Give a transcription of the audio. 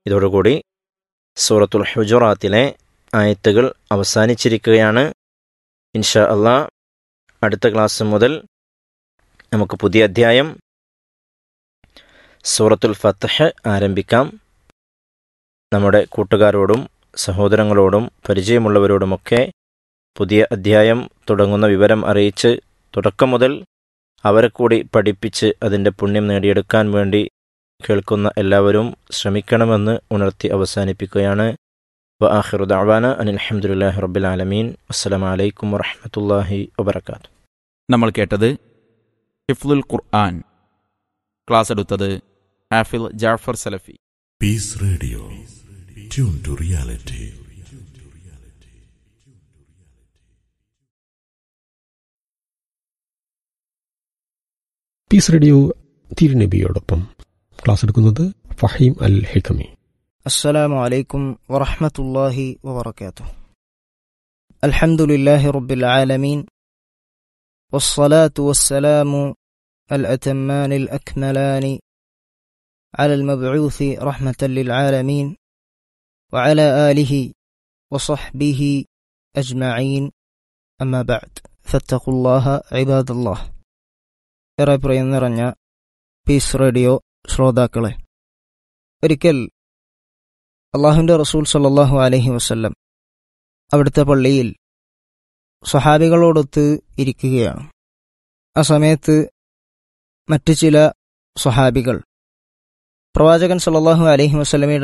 ഇതോടുകൂടി സൂറത്തുൽ ഹുജറാത്തിലെ ആയത്തുകൾ അവസാനിച്ചിരിക്കുകയാണ് ഇൻഷാ അള്ളാ അടുത്ത ക്ലാസ് മുതൽ നമുക്ക് പുതിയ അധ്യായം സൂറത്തുൽ ഫത്തഹ് ആരംഭിക്കാം നമ്മുടെ കൂട്ടുകാരോടും സഹോദരങ്ങളോടും പരിചയമുള്ളവരോടുമൊക്കെ പുതിയ അധ്യായം തുടങ്ങുന്ന വിവരം അറിയിച്ച് തുടക്കം മുതൽ അവരെ കൂടി പഠിപ്പിച്ച് അതിൻ്റെ പുണ്യം നേടിയെടുക്കാൻ വേണ്ടി കേൾക്കുന്ന എല്ലാവരും ശ്രമിക്കണമെന്ന് ഉണർത്തി അവസാനിപ്പിക്കുകയാണ് വ ആഖിറു ദഅവാന അനിൽ അൽഹംദുലില്ലാഹി റബ്ബിൽ ആലമീൻ അസ്സലാമു അലൈക്കും വറഹ്മത്തുള്ളാഹി വബറകാതുഹു നമ്മൾ കേട്ടത് ഹിഫ്ലുൽ ഖുർആൻ ക്ലാസ് എടുത്തത് ഹാഫിൽ Jafar Salafi Peace Radio. Tune to reality. Peace radio തിരുനബിയോടൊപ്പം ക്ലാസ് എടുക്കുന്നത് ഫഹീം അൽ ഹിക്കമി السلام عليكم ورحمة الله وبركاته. الحمد لله رب العالمين والصلاة والسلام الأتمان الأكملان على المبعوث رحمة للعالمين وعلى آله وصحبه أجمعين أما بعد فاتقوا الله عباد الله ഏറെ പ്രിയം നിറഞ്ഞ പീസ് റേഡിയോ ശ്രോതാക്കളെ ഒരിക്കൽ അള്ളാഹുവിൻ്റെ റസൂൽ സല്ലാഹു അലഹി വസ്ല്ലം അവിടുത്തെ പള്ളിയിൽ സ്വഹാബികളോടൊത്ത് ഇരിക്കുകയാണ് ആ സമയത്ത് മറ്റു ചില സ്വഹാബികൾ പ്രവാചകൻ സല്ലാഹു അലഹി വസ്ലമയുടെ